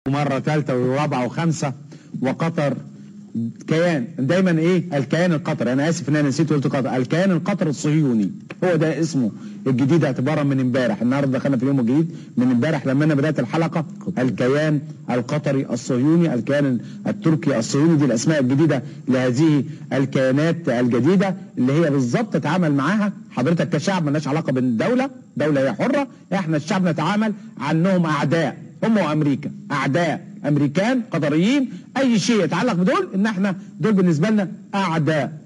ومرة ثالثة ورابعة وخامسة وقطر كيان دايما ايه الكيان القطري انا اسف ان انا نسيت قلت قطر الكيان القطري الصهيوني هو ده اسمه الجديد اعتبارا من امبارح النهارده دخلنا في اليوم الجديد من امبارح لما انا بدات الحلقه الكيان القطري الصهيوني الكيان التركي الصهيوني دي الاسماء الجديده لهذه الكيانات الجديده اللي هي بالظبط تتعامل معاها حضرتك كشعب مالناش علاقه بالدوله دوله هي حره احنا الشعب نتعامل عنهم اعداء هم وامريكا اعداء امريكان قطريين اي شيء يتعلق بدول ان احنا دول بالنسبه لنا اعداء